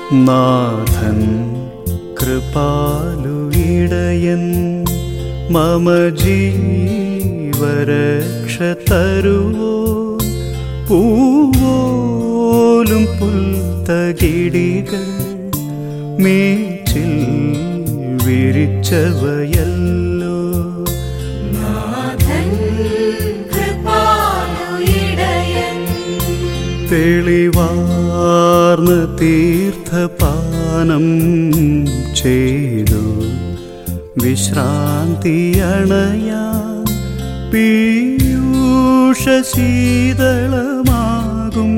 നാഥൻ കൃപാലുയിടയൻ മമ ജീവരക്ഷ തരുവോ പൂവോലും പുൽത്തകിടികൾ മേച്ചിൽ വിരിച്ചവയല്ലോ നാഥൻ കൃപാലുയിടയൻ തെളിവാർന്ന തീർത്ഥപാനം ചെയ്തു വിശ്രാന്തിയണയാ പീയൂഷ ശീതളമാകും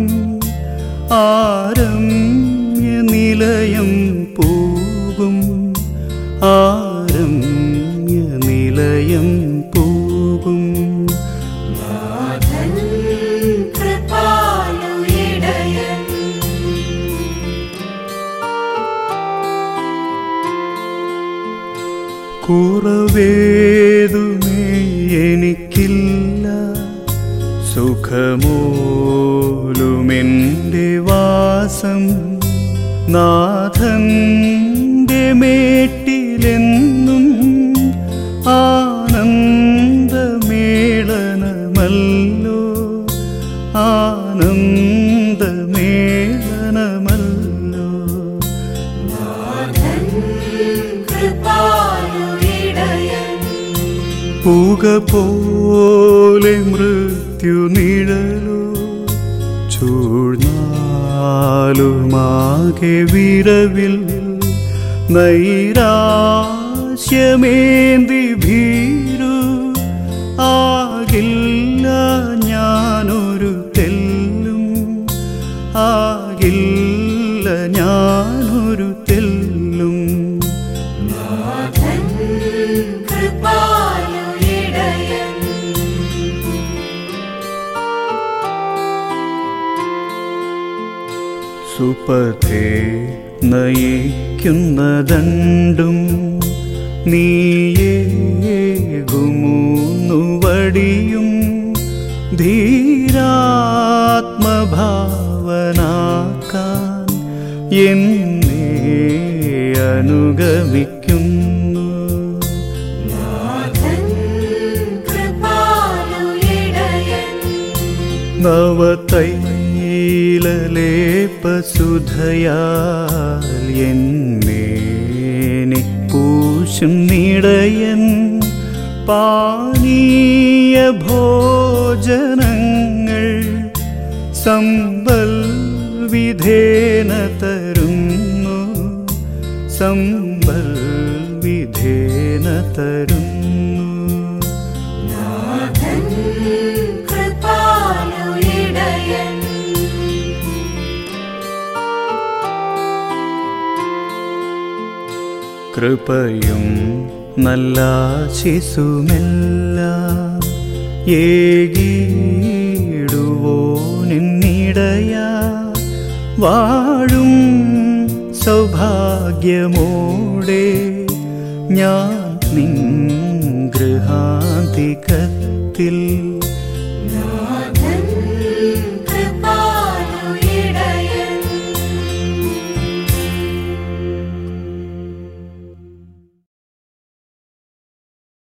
ആരമ്യ നിലയം പൂകും ആരമ്യ നിലയം പൂകും നാഥൻ കൃപാലുയിടയൻ കുറവേതുമേ എനിക്കില്ല സുഖമോലുമെൻ്റെ വാസം നാഥൻ്റെ മേട്ടിലെന്നും ആനന്ദമേളനമല്ലോ ആനന്ദമേളനമല്ലോ നാഥൻ കൃപാലുയിടയൻ പുക പോലെ മൃത്യു നിഴലോ ചൂഴ്ന്നാലുമാകെ വിരവിൽ നൈരാശ്യമേന്തി ഭീരു ആകില്ല ഞാനൊരു തെല്ലും ആകില്ല ഞാനൊരു തെല്ലും നാഥൻ കൃപാലുയിടയൻ സുപഥേ നയിക്കുന്നതണ്ടും നീയേകുമൂന്നു വടിയും ധീരാത്മഭാവനാക്കാൻ എന്നെ അനുഗമിക്കുന്നു നാഥൻ കൃപാലുയിടയൻ നവതൈലലേപസുധയാൽ എന്നെ പൂശും നിടയൻ പാനീയ ഭോജനങ്ങൾ സമ്പൽ വിധേന തരുന്നു സമ്പൽ വിധേന തരുന്നു നാഥൻ കൃപാലുയിടയൻ കൃപയും നല്ല ശിശുമെല്ല ഏകീടുവോ നിന്നിടയ വാഴും സൗഭാഗ്യമോടെ ഞാൻ നിൻ ഗൃഹാന്തികത്തിൽ